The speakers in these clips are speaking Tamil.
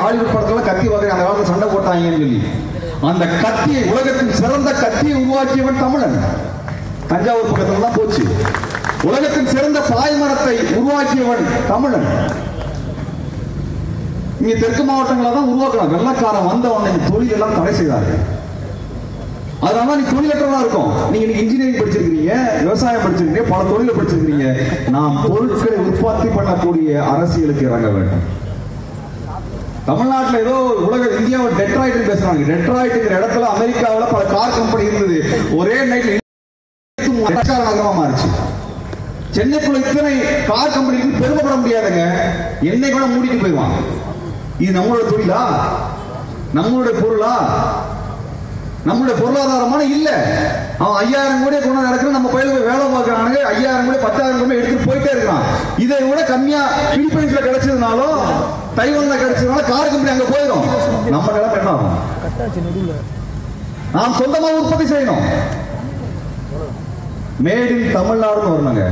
ஹாலிவுட் படத்துல கத்தி வகை அந்த காலத்துல சண்டை போட்டாங்கன்னு சொல்லி அந்த கத்தியை உலகத்தின் சிறந்த கத்தியை உருவாக்கியவன் தமிழன் தஞ்சாவூர் பக்கத்துல தான் போச்சு உலகத்தின் சிறந்த பாய்மரத்தை உருவாக்கியவன் தமிழன் இங்க தெற்கு மாவட்டங்கள தான் உருவாக்கணும் வெள்ளக்காரன் வந்த உடனே இந்த தொழில் எல்லாம் தடை செய்தார்கள் அதனால நீ தொழிலற்றவா இருக்கும் நீங்க இன்னைக்கு இன்ஜினியரிங் படிச்சிருக்கீங்க விவசாயம் படிச்சிருக்கீங்க பல தொழிலை படிச்சிருக்கீங்க நாம் பொருட்களை உற்பத்தி பண்ணக்கூடிய அரசியலுக்கு இறங்க வேண்டும் தமிழ்நாட்டுல ஏதோ உலக இந்தியாவை டெட்ராய்ட் பேசுறாங்க டெட்ராய்ட்ங்கிற இடத்துல அமெரிக்காவுல பல கார் கம்பெனி இருந்தது ஒரே நைட்ல நகரமா மாறிச்சு சென்னைக்குள்ள இத்தனை கார் கம்பெனிக்கு பெருமைப்பட முடியாதுங்க என்னை கூட மூடிட்டு போயிடுவான் இது நம்மளோட தொழிலா நம்மளுடைய பொருளா நம்மளுடைய பொருளாதாரமான இல்ல அவன் ஐயாயிரம் கோடி கொண்டு நடக்கிற நம்ம பயில போய் வேலை பார்க்கறானுங்க ஐயாயிரம் கோடி பத்தாயிரம் கோடி எடுத்துட்டு போயிட்டே இருக்கான் இதை விட கம்மியா பிலிப்பைன்ஸ்ல கிடைச்சதுனாலும் தைவான்ல கிடைச்சதுனால கார் கம்பெனி அங்க போயிடும் நம்ம நிலைமை என்ன ஆகும் நாம் சொந்தமா உற்பத்தி செய்யணும் மேட் இன் தமிழ்நாடுன்னு வரணுங்க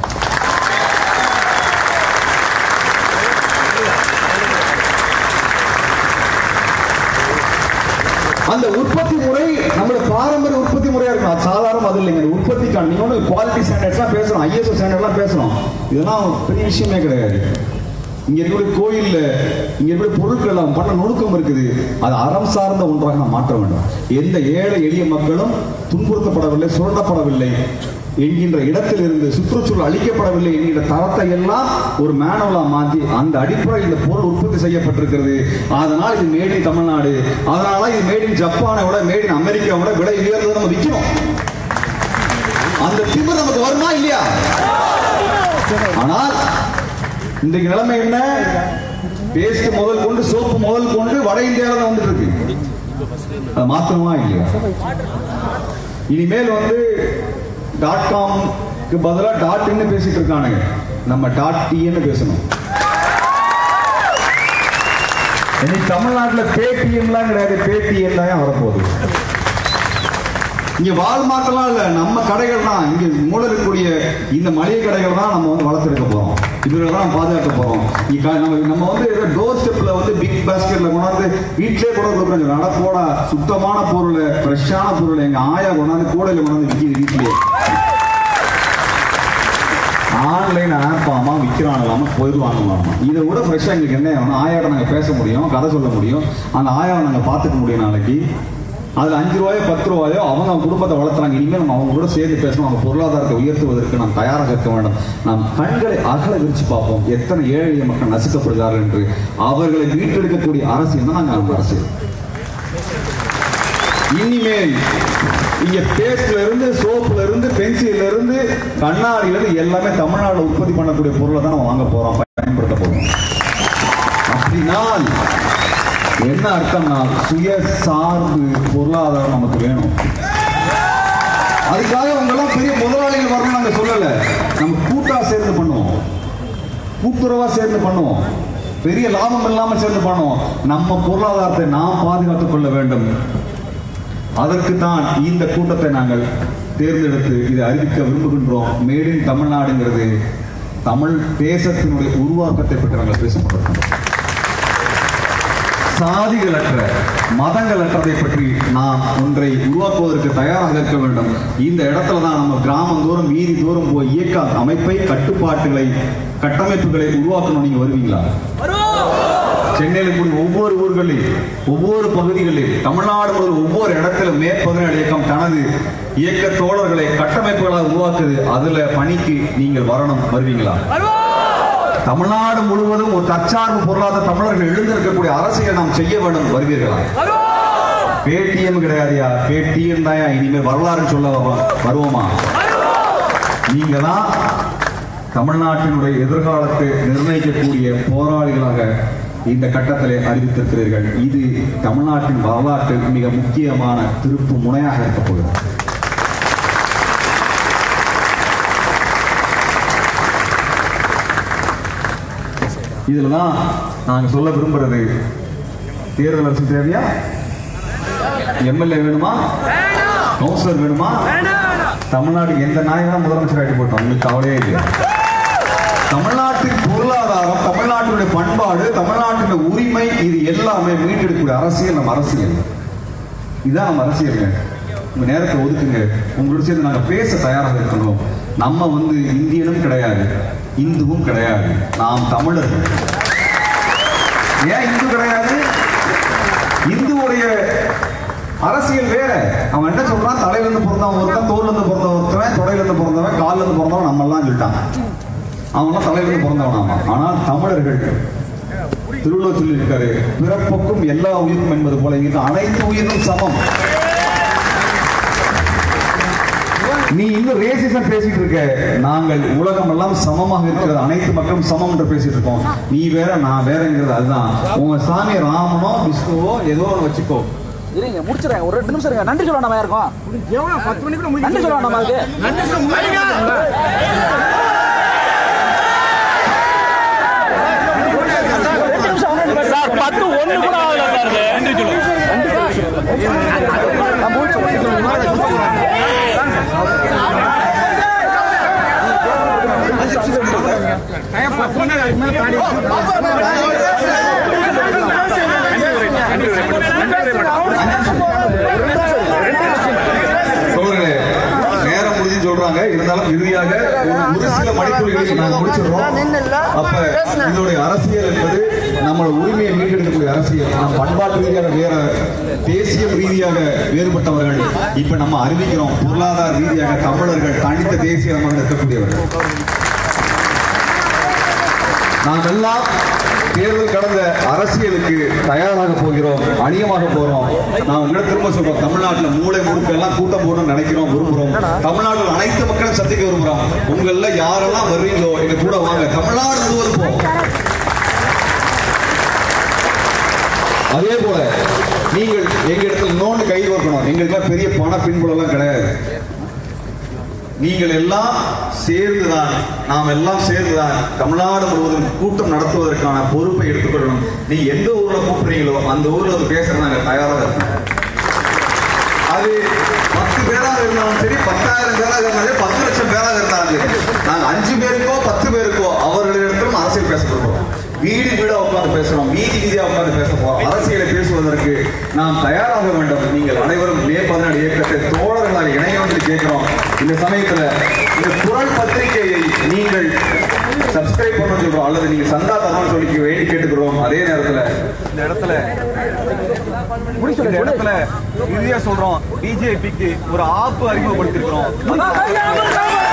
அந்த உற்பத்தி முறை நம்மளோட பாரம்பரிய உற்பத்தி முறையா இருக்கும் அது சாதாரண அது இல்லைங்க இந்த உற்பத்திக்கான நீங்க ஒன்று குவாலிட்டி ஸ்டாண்டர்ட்ஸ்லாம் பேசணும் ஐஎஸ்ஓ ஸ்டாண்டர்ட்லாம் பேசணும் இதெல்லாம் பெரிய விஷயமே கிடையாது இங்க இருக்கக்கூடிய கோயில்ல இங்க இருக்கக்கூடிய பொருட்கள் எல்லாம் பண்ண நுணுக்கம் இருக்குது அது அறம் சார்ந்த ஒன்றாக நாம் மாற்ற வேண்டும் எந்த ஏழை எளிய மக்களும் துன்புறுத்தப்படவில்லை சுரண்டப்படவில்லை என்கின்ற இடத்திலிருந்து சுற்றுச்சூழல் அளிக்கப்படவில்லை என்கின்ற தரத்தை எல்லாம் ஒரு மேனுவலா மாற்றி அந்த அடிப்படையில் இந்த பொருள் உற்பத்தி செய்யப்பட்டிருக்கிறது அதனால் இது மேட் இன் தமிழ்நாடு அதனால இது மேட் இன் ஜப்பானை விட மேட் இன் அமெரிக்காவோட விலை உயர்ந்ததை நம்ம விற்கிறோம் அந்த திமிர் நமக்கு வருமா இல்லையா ஆனால் இன்றைக்கு நிலைமை என்ன பேஸ்ட் முதல் கொண்டு சோப்பு முதல் கொண்டு வட இந்தியாவில தான் வந்துட்டு இருக்கு அதை மாத்தணுமா இல்லையா இனிமேல் வந்து டாட் காம்க்கு பதிலாக டாட் இன்னு பேசிட்டு இருக்கானுங்க நம்ம டாட் டின்னு பேசணும் இனி தமிழ்நாட்டில் பேடிஎம்லாம் கிடையாது பேடிஎம் தான் வரப்போகுது இங்க வால்மார்ட்லாம் இல்ல நம்ம கடைகள் தான் இங்க மூல இருக்கக்கூடிய இந்த மளிகை கடைகள் தான் நம்ம வந்து வளர்த்துருக்க போறோம் இதுல தான் நம்ம பாதுகாக்க போறோம் இங்க நம்ம நம்ம வந்து ஏதோ டோர் ஸ்டெப்ல வந்து பிக் பாஸ்கெட்ல கொண்டாந்து வீட்லயே கூட கொடுக்குறோம் நடப்போட சுத்தமான பொருள் ஃப்ரெஷ்ஷான பொருள் எங்க ஆயா கொண்டாந்து கூடையில கொண்டாந்து விற்கிது வீட்லயே ஆன்லைன் ஆப் ஆமா விற்கிறாங்களாம போயிடுவாங்களாமா இதை விட ஃப்ரெஷ்ஷாக எங்களுக்கு என்ன ஆகணும் ஆயாட்ட நாங்கள் பேச முடியும் கதை சொல்ல முடியும் அந்த ஆயாவை நாங்கள் பார்த்துக்க முடியும் நாளைக்கு அதில் அஞ்சு ரூபாயோ பத்து ரூபாயோ அவங்க அவங்க குடும்பத்தை வளர்த்துறாங்க இனிமேல் நம்ம அவங்க கூட சேர்ந்து பேசணும் அவங்க பொருளாதாரத்தை உயர்த்துவதற்கு நாம் தயாராக இருக்க வேண்டும் நாம் கண்களை அகல விரிச்சு பார்ப்போம் எத்தனை ஏழை எளிய மக்கள் நசுக்கப்படுகிறார்கள் என்று அவர்களை மீட்டெடுக்கக்கூடிய அரசியல் தான் நாங்கள் அரசியல் இனிமேல் இங்க பேஸ்ட்ல இருந்து சோப்புல இருந்து பென்சில்ல இருந்து கண்ணாடில இருந்து எல்லாமே தமிழ்நாடு உற்பத்தி பண்ணக்கூடிய பொருளை தான் நம்ம வாங்க போறோம் பயன்படுத்த போறோம் அப்படினால் என்ன அர்த்தம்னா சுய சார்பு பொருளாதாரம் நமக்கு வேணும் அதுக்காக உங்கெல்லாம் பெரிய முதலாளிகள் வரணும் நாங்க சொல்லல நம்ம கூட்டா சேர்ந்து பண்ணுவோம் கூட்டுறவா சேர்ந்து பண்ணுவோம் பெரிய லாபம் இல்லாம சேர்ந்து பண்ணுவோம் நம்ம பொருளாதாரத்தை நாம் பாதுகாத்துக் கொள்ள வேண்டும் அதற்கு தான் இந்த கூட்டத்தை நாங்கள் தேர்ந்தெடுத்து இதை அறிவிக்க விரும்புகின்றோம் மேட் இன் தமிழ்நாடுங்கிறது தமிழ் தேசத்தினுடைய உருவாக்கத்தை பற்றி நாங்கள் பேசப்படுகிறோம் சாதிகளற்ற மதங்களற்றதை பற்றி நாம் ஒன்றை உருவாக்குவதற்கு தயாராக இருக்க வேண்டும் இந்த இடத்துல தான் நம்ம கிராமம் தூரம் வீதி தூரம் போய் இயக்க அமைப்பை கட்டுப்பாட்டுகளை கட்டமைப்புகளை உருவாக்கணும் நீங்க வருவீங்களா சென்னையில் கூடிய ஒவ்வொரு ஊர்களில் ஒவ்வொரு பகுதிகளில் தமிழ்நாடு முதல் ஒவ்வொரு இடத்திலும் மேற்பதினாறு இயக்கம் தனது இயக்க தோழர்களை கட்டமைப்புகளாக உருவாக்குது அதுல பணிக்கு நீங்கள் வரணும் வருவீங்களா தமிழ்நாடு முழுவதும் ஒரு தற்சார்பு பொருளாதார தமிழர்கள் எழுந்திருக்கக்கூடிய அரசியலை நாம் செய்ய வேண்டும் வருவீர்களா பேடிஎம் கிடையாதுயா பேடிஎம் தாயா இனிமேல் வரலாறுன்னு சொல்ல வருவோம். வருவோமா நீங்க தான் தமிழ்நாட்டினுடைய எதிர்காலத்தை நிர்ணயிக்கக்கூடிய போராளிகளாக இந்த கட்டத்திலே அறிவித்திருக்கிறீர்கள் இது தமிழ்நாட்டின் வரலாற்றில் மிக முக்கியமான திருப்பு முனையாக இருக்கப் போகிறது இதுல தான் நாங்க சொல்ல விரும்புறது தேர்தல் அரசு தேவையா எம்எல்ஏ வேணுமா கவுன்சிலர் வேணுமா தமிழ்நாட்டுக்கு எந்த நாய் வேணா முதலமைச்சர் ஆகிட்டு போட்டோம் உங்களுக்கு கவலையே இல்லை தமிழ்நாட்டின் பொருளாதாரம் பொருளாதாரம் தமிழ்நாட்டினுடைய பண்பாடு தமிழ்நாட்டினுடைய உரிமை இது எல்லாமே மீட்டெடுக்கக்கூடிய அரசியல் நம்ம அரசியல் இதான் நம்ம அரசியலுங்க உங்க நேரத்தை ஒதுக்குங்க உங்களோட சேர்ந்து நாங்க பேச தயாராக இருக்கணும் நம்ம வந்து இந்தியனும் கிடையாது இந்துவும் கிடையாது நாம் தமிழர்கள் ஏன் இந்து கிடையாது இந்துவுடைய அரசியல் வேற அவன் என்ன சொல்றான் தலையில இருந்து பிறந்தவன் ஒருத்தன் தோல்ல இருந்து பிறந்தவன் ஒருத்தவன் தொடையில இருந்து பிறந்தவன் கால்ல இருந்து பிறந்தவன் நம்ம எல்லாம் சொல்லிட்டான் அவன்லாம் தலையில இருந்து பிறந்தவன் ஆமா ஆனால் தமிழர்கள் திருவள்ளுவர் சொல்லியிருக்காரு பிறப்புக்கும் எல்லா உயிரும் என்பது போல இங்கு அனைத்து உயிரும் சமம் நீ இன்னும் ரேசிசம் பேசிட்டு இருக்க நாங்கள் உலகம் எல்லாம் சமமாக இருக்கிறது அனைத்து மக்களும் சமம் என்று பேசிட்டு இருக்கோம் நீ வேற நான் வேறங்கிறது அதுதான் உங்க சாமி ராமனோ விஷ்ணுவோ ஏதோ ஒன்று வச்சுக்கோ இருங்க முடிச்சிடுறேன் ஒரு ரெண்டு நிமிஷம் இருங்க நன்றி சொல்ல நம்ம இருக்கும் எவ்வளவு பத்து மணி கூட முடிக்க நன்றி சொல்ல நம்ம அதுக்கு நன்றி சொல்ல முடியல. ரெண்டு நிமிஷம் அவங்க ரெண்டு பேரும். சார் பத்து ஒண்ணு கூட ஆகல சார் இது. நன்றி சொல்லுங்க நான் முடிச்சிடுறேன். டைம் பத்து மணி அதுக்கு மேல தாண்டி தோழர்களே நேரம் முடிஞ்சு சொல்றாங்க இருந்தாலும் இறுதியாக ஒரு ஒரு சில மணித்துளிகளில் நாங்கள் முடிச்சிடுறோம் அப்ப இதனுடைய அரசியல் என்பது நம்மளோட உரிமையை மீட்டெடுக்கக்கூடிய அரசியல் நாம் பண்பாட்டு ரீதியாக வேற தேசிய ரீதியாக வேறுபட்டவர்கள் இப்ப நம்ம அறிவிக்கிறோம் பொருளாதார ரீதியாக தமிழர்கள் தனித்த தேசியமாக இருக்கக்கூடியவர்கள் நாம் எல்லாம் தேர்தல் கடந்த அரசியலுக்கு தயாராக போகிறோம் அணியமாக போறோம் நான் உங்களை திரும்ப சொல்றோம் தமிழ்நாட்டுல மூளை முழுக்க எல்லாம் கூட்டம் போடணும்னு நினைக்கிறோம் விரும்புறோம் தமிழ்நாட்டில் அனைத்து மக்களும் சந்திக்க விரும்புறோம் உங்கள யாரெல்லாம் வர்றீங்களோ எங்க கூட வாங்க தமிழ்நாடு முழுவதும் போவோம் அதே போல நீங்கள் எங்க இடத்துல இன்னொன்று கை கோர்க்கணும் எங்களுக்கெல்லாம் பெரிய பண பின்புலம் கிடையாது நீங்கள் எல்லாம் சேர்ந்துதான் நாம் எல்லாம் சேர்ந்துதான் தமிழ்நாடு முழுவதும் கூட்டம் நடத்துவதற்கான பொறுப்பை எடுத்துக்கொள்ளணும் நீ எந்த ஊர்ல கூப்பிடுறீங்களோ அந்த ஊர்ல வந்து பேசுற நாங்க தயாராக இருக்கோம் அது பத்து பேராக இருந்தாலும் சரி பத்தாயிரம் பேராக இருந்தாலும் சரி, பத்து லட்சம் பேராக இருந்தாலும் சரி நாங்க அஞ்சு பேருக்கோ பத்து பேருக்கோ அவர்களிடத்திலும் அரசியல் பேச போகிறோம் வீடு வீடா உட்கார்ந்து பேசுறோம் வீதி வீதியா உட்கார்ந்து பேச போறோம் அரசியலை பேசுவதற்கு நாம் தயாராக வேண்டும் நீங்கள் அனைவரும் மே பதினாறு இயக்கத்தை தோழர்களாக இணையம் என்று கேட்கிறோம் இந்த சமயத்துல இந்த குரல் பத்திரிகையை நீங்கள் சப்ஸ்கிரைப் பண்ண சொல்றோம் அல்லது நீங்க சந்தா தரணும் சொல்லி வேண்டி கேட்டுக்கிறோம் அதே நேரத்துல இந்த இடத்துல இந்த இடத்துல இறுதியா சொல்றோம் பிஜேபிக்கு ஒரு ஆப்பு அறிமுகப்படுத்திருக்கிறோம்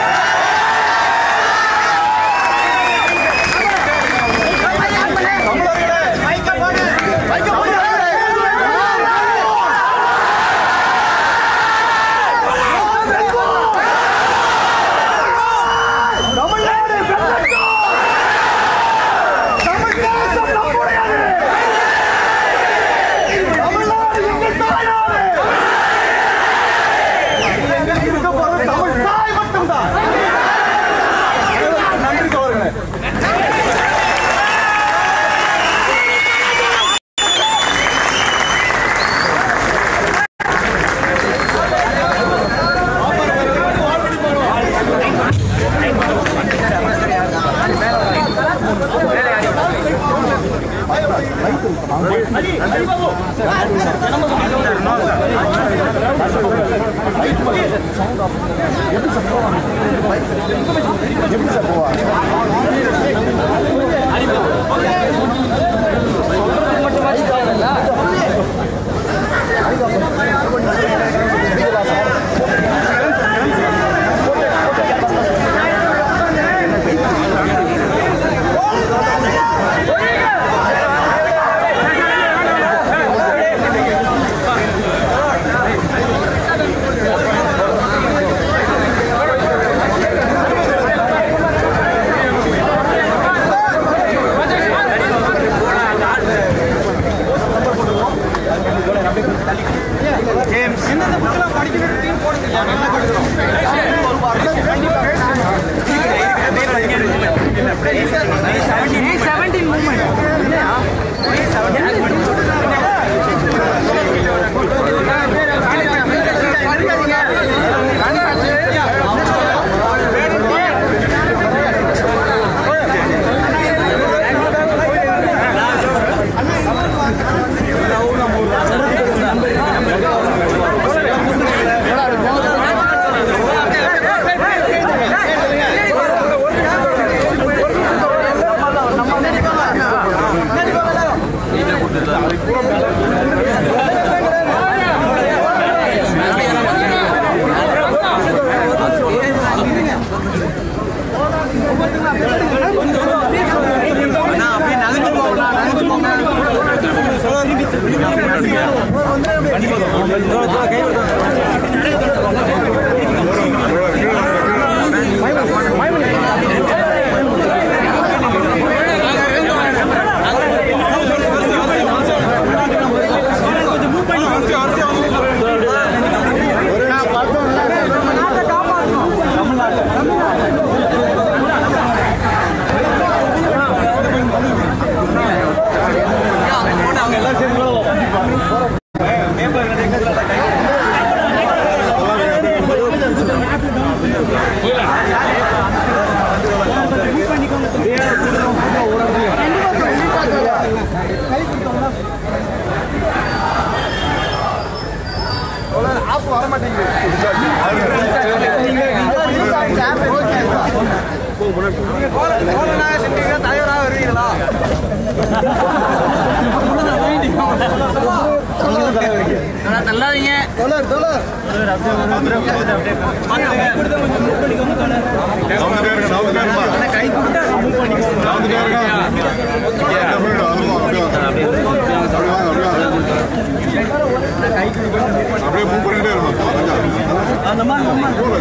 அப்படியே மூவ் பண்ணிட்டே இருக்கணும்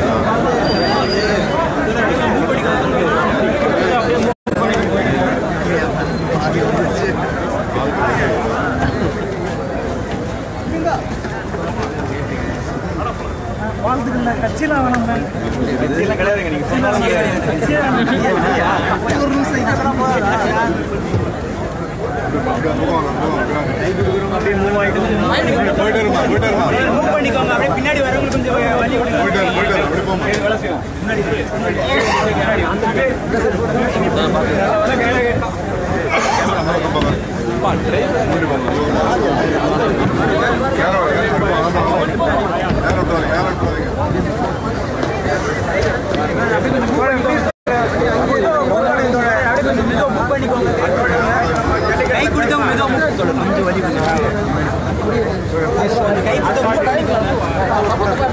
போயிட்டே இருமா போயிட்டே இருமா மூவ் பண்ணிக்கோங்க அப்படியே பின்னாடி வரவங்களுக்கு கொஞ்சம் வழி விடுங்க போயிட்டே இரு, போயிட்டே இரு, அப்படியே போமா யாரோ யாரோ யாரோ யாரோ கை கொடுத்தவங்க மெதுவா move பண்ணணும். கொஞ்சம் வழி விடுங்க. கை கொடுத்தவங்க move பண்ணிக்கோங்க.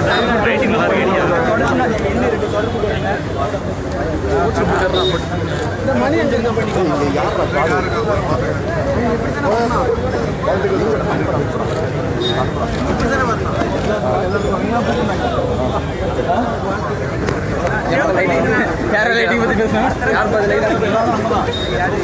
யாரோ லைட்டிங் பத்தி பேசுனா யார் பார்த்து லைட்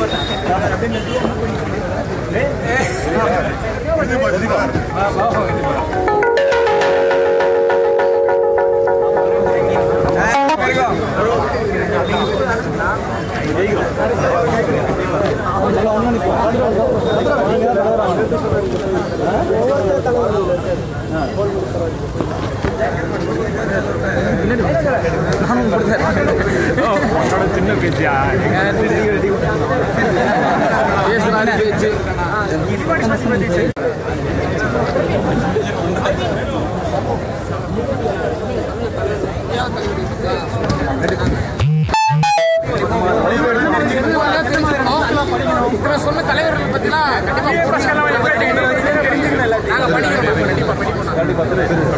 சொன்ன தலைவர்கள் பத்திலாம் கண்டிப்பா நாங்க படிக்கிறோம் கண்டிப்பா படிப்போம்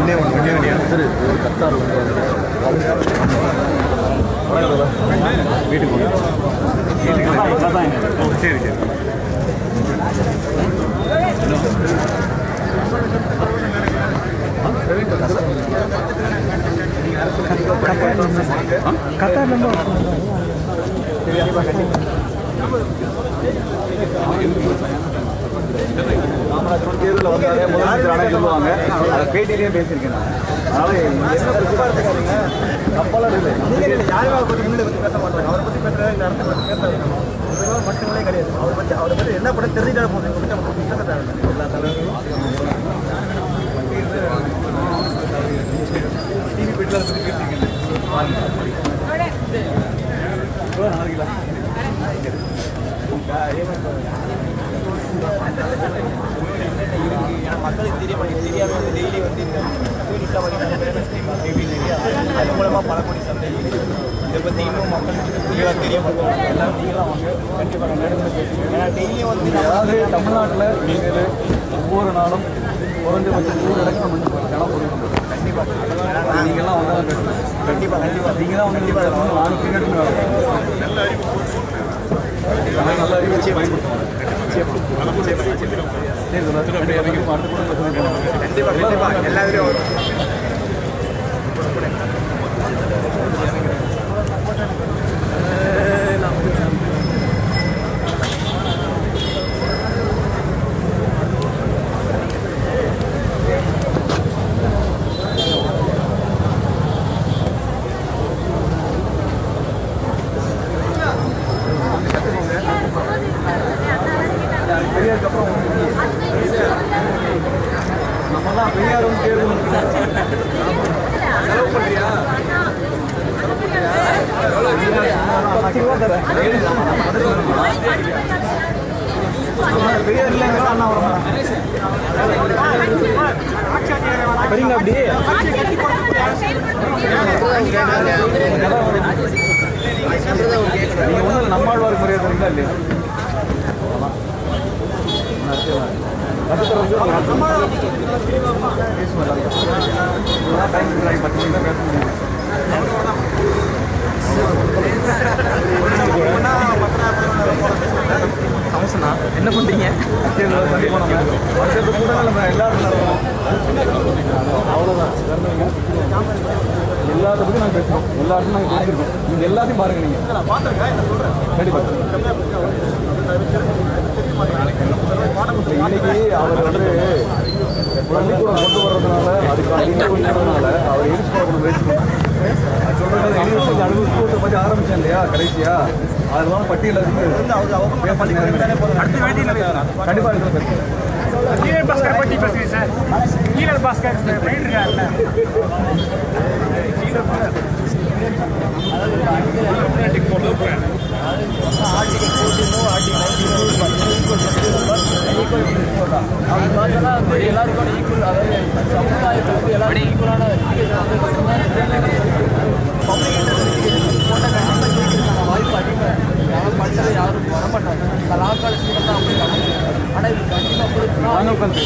காமராஜர் தேர்தலில் வந்தாலே முதலமைச்சர் ஆனால் சொல்லுவாங்க அதை பேட்டியிலையும் பேசியிருக்கேன் நான். அதனால என்ன இருக்காதீங்க தப்பெல்லாம் இல்லை யாருமே பத்தி முன்னாடி பத்தி பேச மாட்டாங்க அவரை பத்தி பேசுறது இந்த இடத்துல பத்தி பேச வேண்டாம் இதெல்லாம் மனுஷங்களே கிடையாது அவரை பத்தி அவரை பத்தி என்ன படம் தெரிஞ்சுட்டா போதும் எங்க கிட்ட மட்டும் பேச தேவையில்லை. எல்லா தலைவர்களும் டிவி பெட்டில் பத்தி பேசிருக்கீங்க மக்களுக்கு தெரிய மாட்டேங்குது தெரியாம வந்து டெய்லி வந்து இந்த டூரிஸ்டாக வந்து அது மூலமாக பல கோடி சந்தை இதை பற்றி இன்னும் மக்களுக்கு தெளிவாக தெரிய மாட்டோம் எல்லாரும் நீங்களாம் வாங்க கண்டிப்பாக நம்ம இடத்துல பேசுங்க ஏன்னா டெய்லியும் வந்து அதாவது தமிழ்நாட்டில் நீங்கள் ஒவ்வொரு நாளும் குறைஞ்சபட்சம் நூறு இடத்துல மஞ்சள் கிணம் போடுவோம் கண்டிப்பாக நீங்கள்லாம் வந்து கண்டிப்பாக கண்டிப்பாக நீங்கள் தான் வந்து கண்டிப்பாக நானும் பின்னாடி நல்லா அறிவு வச்சு பயன்படுத்துவாங்க கண்டிப்பா கண்டிப்பா எல்லாருமே நம்மலாம் பெரியாரும் தேர்வு பத்து ரூபா தரேன் பெரியார் இல்லைங்க அண்ணா வர சரிங்க அப்படி நீங்க ஒன்றும் நம்மாழ்வார் மரியாதை தரீங்களா இல்லையா சமோசனா என்ன பண்றீங்க எல்லாத்த பத்தி நாங்க பேசுறோம் எல்லாத்தையும் நாங்க பேசிருக்கோம் நீங்க எல்லாத்தையும் பாருங்க நீங்க கண்டிப்பா இன்னைக்கு அவர் வந்து பள்ளிக்கூடம் கொண்டு வர்றதுனால அதுக்கான இன்னும் கொண்டதுனால அவர் எழுச்சி பார்க்கணும் பேசணும் சொல்றது யூனிவர்சிட்டி அனுபவத்தை பத்தி ஆரம்பிச்சேன் இல்லையா கடைசியா அதெல்லாம் பட்டியல கண்டிப்பா இருக்கு ஈரல் பாஸ்கர் பற்றி பேசுகிறேன் சார் ஈரல் பாஸ்கர் போயிட்டு இருக்காருல்ல அப்படி பார்த்தோன்னா வந்து எல்லாருக்கும் ஈக்குவல் அதாவது சமுதாயத்துக்கு எல்லாரும் ஈக்குவலான வாய்ப்பு அதிகம் யாரும் படிச்சது யாரும் வரமாட்டாங்க இந்த லா காலேஜ் தான் அப்படி ஆனால் இது கண்டிப்பாக கொடுக்கணும் வாங்க உட்காந்து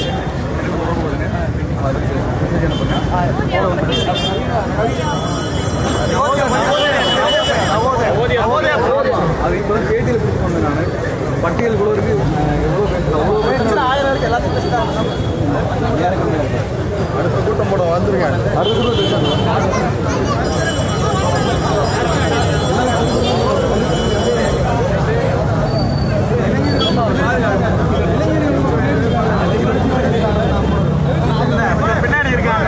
அது இப்போ தான் பேட்டியில் கொடுத்து வந்தேன் நான் பட்டியல் கூட இருக்கு எவ்வளோ பேசலாம் அவ்வளோ பேசலாம் ஆயிரம் இருக்கு எல்லாத்தையும் பேசுகிறாங்க அடுத்த கூட்டம் போட வந்துருங்க அடுத்த கூட பேசலாம் பின்னாடி இருக்காங்க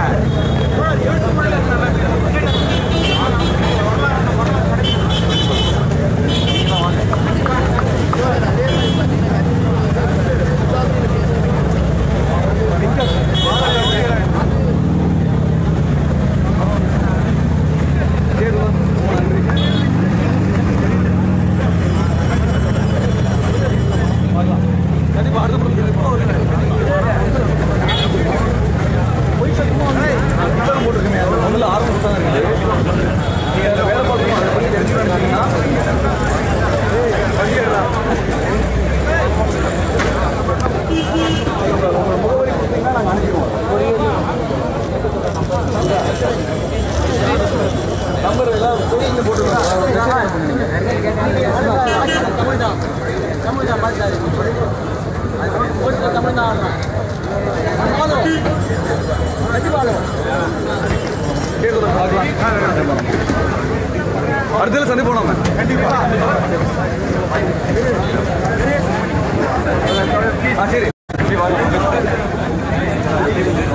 முதல்ல ஆரம்பம் தான் இருக்குது நீங்கள் அதில் வேலை பார்க்கணும் அதை பற்றி தெரிஞ்சுக்கிட்டீங்கன்னா உங்களோட முகவரி கொடுத்தீங்கன்னா நாங்கள் அனுப்பிடுவோம் நம்பர் எல்லாம் கோயிலில் போட்டுருவோம் தமிழ் தான் தமிழ் தான் பார்த்தாரு தமிழ் தான் ஆடுறான் கேட்குறோம் பார்க்கலாம் அடுத்தது சந்திப்போம் நம்ம கண்டிப்பா ஆ சரி சரி, வாங்க.